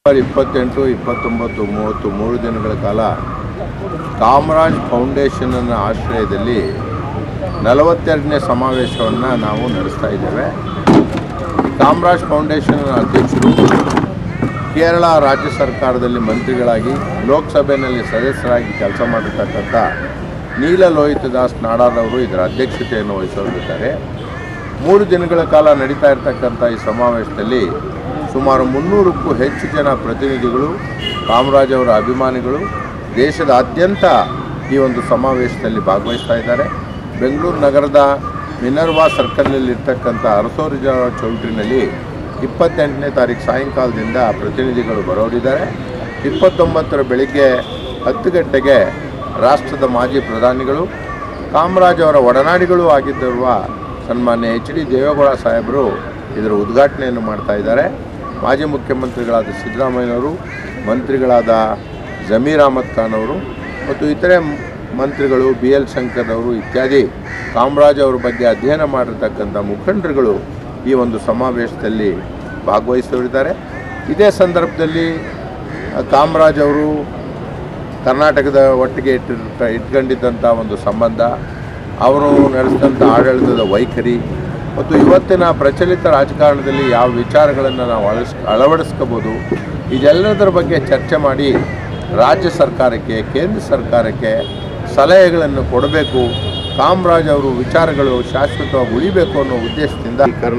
November ಇಪ್ಪತ್ತೆಂಟು ಇಪ್ಪತ್ತೊಂಬತ್ತು ಮೂವತ್ತು ಮೂರು ದಿನಗಳ ಕಾಲ ಕಾಮರಾಜ್ ಫೌಂಡೇಶನ್ನ ಆಶ್ರಯದಲ್ಲಿ ನಲವತ್ತೆರಡನೇ ಸಮಾವೇಶವನ್ನು ನಾವು ನಡೆಸ್ತಾ ಇದ್ದೇವೆ ಕಾಮರಾಜ್ ಫೌಂಡೇಶನ್ ಅಧ್ಯಕ್ಷರು ಕೇರಳ ರಾಜ್ಯ ಸರ್ಕಾರದಲ್ಲಿ ಮಂತ್ರಿಗಳಾಗಿ ಲೋಕಸಭೆಯಲ್ಲಿ ಸದಸ್ಯರಾಗಿ ಕೆಲಸ ಮಾಡಿರ್ತಕ್ಕಂಥ ನೀಲ ಲೋಹಿತ ದಾಸ್ ನಾಡಾರವರು ಇದರ ಅಧ್ಯಕ್ಷತೆಯನ್ನು ವಹಿಸಲಿದ್ದಾರೆ ಮೂರು ದಿನಗಳ ಕಾಲ ನಡೀತಾ ಇರತಕ್ಕಂಥ ಈ ಸಮಾವೇಶದಲ್ಲಿ ಸುಮಾರು ಮುನ್ನೂರಕ್ಕೂ ಹೆಚ್ಚು ಜನ ಪ್ರತಿನಿಧಿಗಳು ಕಾಮರಾಜ್ ಅವರ ಅಭಿಮಾನಿಗಳು ದೇಶದಾದ್ಯಂತ ಈ ಒಂದು ಸಮಾವೇಶದಲ್ಲಿ ಭಾಗವಹಿಸ್ತಾ ಇದ್ದಾರೆ ಬೆಂಗಳೂರು ನಗರದ ಮಿನರ್ವಾ ಸರ್ಕಲ್ನಲ್ಲಿ ಇರ್ತಕ್ಕಂಥ ಅರಸೋರಿಜ ಚೌಲ್ಟ್ರಿನಲ್ಲಿ ಇಪ್ಪತ್ತೆಂಟನೇ ತಾರೀಕು ಸಾಯಂಕಾಲದಿಂದ ಪ್ರತಿನಿಧಿಗಳು ಬರೋರಿದ್ದಾರೆ ಇಪ್ಪತ್ತೊಂಬತ್ತರ ಬೆಳಿಗ್ಗೆ ಹತ್ತು ಗಂಟೆಗೆ ರಾಷ್ಟ್ರದ ಮಾಜಿ ಪ್ರಧಾನಿಗಳು ಕಾಮರಾಜ್ ಅವರ ಒಡನಾಡಿಗಳು ಆಗಿದ್ದಿರುವ ಸನ್ಮಾನ್ಯ ಎಚ್ ಡಿ ದೇವೇಗೌಡ ಸಾಹೇಬರು ಇದರ ಉದ್ಘಾಟನೆಯನ್ನು ಮಾಡ್ತಾ ಇದ್ದಾರೆ ಮಾಜಿ ಮುಖ್ಯಮಂತ್ರಿಗಳಾದ ಸಿದ್ದರಾಮಯ್ಯನವರು ಮಂತ್ರಿಗಳಾದ ಜಮೀರ್ ಅಹಮದ್ ಖಾನ್ ಅವರು ಮತ್ತು ಇತರೆ ಮ್- ಮಂತ್ರಿಗಳು ಬಿ ಎಲ್ ಶಂಕರ್ ಅವರು ಇತ್ಯಾದಿ ಕಾಮರಾಜ್ ಅವರ ಬಗ್ಗೆ ಅಧ್ಯಯನ ಮಾಡಿರ್ತಕ್ಕಂಥ ಮುಖಂಡರುಗಳು ಈ ಒಂದು ಸಮಾವೇಶದಲ್ಲಿ ಭಾಗವಹಿಸಲಿದ್ದಾರೆ ಇದೇ ಸಂದರ್ಭದಲ್ಲಿ ಆ, ಕಾಮರಾಜ್ ಅವರು ಕರ್ನಾಟಕದ ಒಟ್ಟಿಗೆ ಇಟ್ಟಿರ್ತ ಇಟ್ಕೊಂಡಿದ್ದಂಥ ಒಂದು ಸಂಬಂಧ ಅವರು ನಡೆಸಿದಂಥ ಆಡಳಿತದ ವೈಖರಿ ಮತ್ತು ಇವತ್ತಿನ ಪ್ರಚಲಿತ ರಾಜಕಾರಣದಲ್ಲಿ ಯಾವ ವಿಚಾರಗಳನ್ನು ನಾವು ಅಳಸ್ ಅಳವಡಿಸ್ಕೋಬೋದು ಇದೆಲ್ಲದರ ಬಗ್ಗೆ ಚರ್ಚೆ ಮಾಡಿ ರಾಜ್ಯ ಸರ್ಕಾರಕ್ಕೆ ಕೇಂದ್ರ ಸರ್ಕಾರಕ್ಕೆ ಸಲಹೆಗಳನ್ನು ಕೊಡಬೇಕು ಕಾಮರಾಜ್ ಅವರು ವಿಚಾರಗಳು ಶಾಶ್ವತವಾಗಿ ಉಳಿಬೇಕು ಅನ್ನೋ ಉದ್ದೇಶದಿಂದ ಈ ಕರ್ನ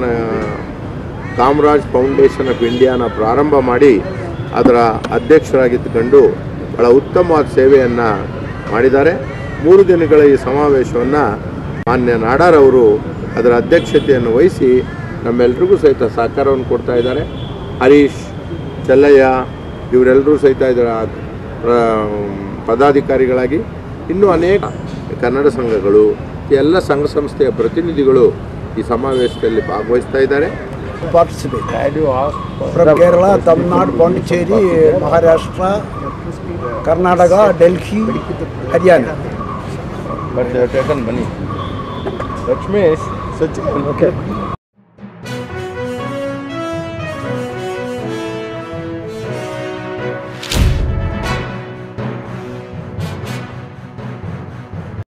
ಕಾಮರಾಜ್ ಫೌಂಡೇಶನ್ ಆಫ್ ಇಂಡಿಯಾನ ಪ್ರಾರಂಭ ಮಾಡಿ ಅದರ ಅಧ್ಯಕ್ಷರಾಗಿದ್ದುಕೊಂಡು ಬಹಳ ಉತ್ತಮವಾದ ಸೇವೆಯನ್ನು ಮಾಡಿದ್ದಾರೆ ಮೂರು ದಿನಗಳ ಈ ಸಮಾವೇಶವನ್ನು ಮಾನ್ಯ ನಾಡಾರ್ ಅವರು ಅದರ ಅಧ್ಯಕ್ಷತೆಯನ್ನು ವಹಿಸಿ ನಮ್ಮೆಲ್ರಿಗೂ ಸಹಿತ ಸಹಕಾರವನ್ನು ಕೊಡ್ತಾ ಇದ್ದಾರೆ ಹರೀಶ್ ಚೆಲ್ಲಯ್ಯ ಇವರೆಲ್ಲರೂ ಸಹಿತ ಇದರ ಪ್ರ- ಪದಾಧಿಕಾರಿಗಳಾಗಿ ಇನ್ನೂ ಅನೇಕ ಕನ್ನಡ ಸಂಘಗಳು ಈ ಎಲ್ಲ ಸಂಘ ಸಂಸ್ಥೆಯ ಪ್ರತಿನಿಧಿಗಳು ಈ ಸಮಾವೇಶದಲ್ಲಿ ಭಾಗವಹಿಸ್ತಾ ಇದ್ದಾರೆ participate. From Kerala, Tamil Nadu, Pondicherry, Maharashtra, Karnataka, Delhi, Haryana. but they have taken money. That means such Okay.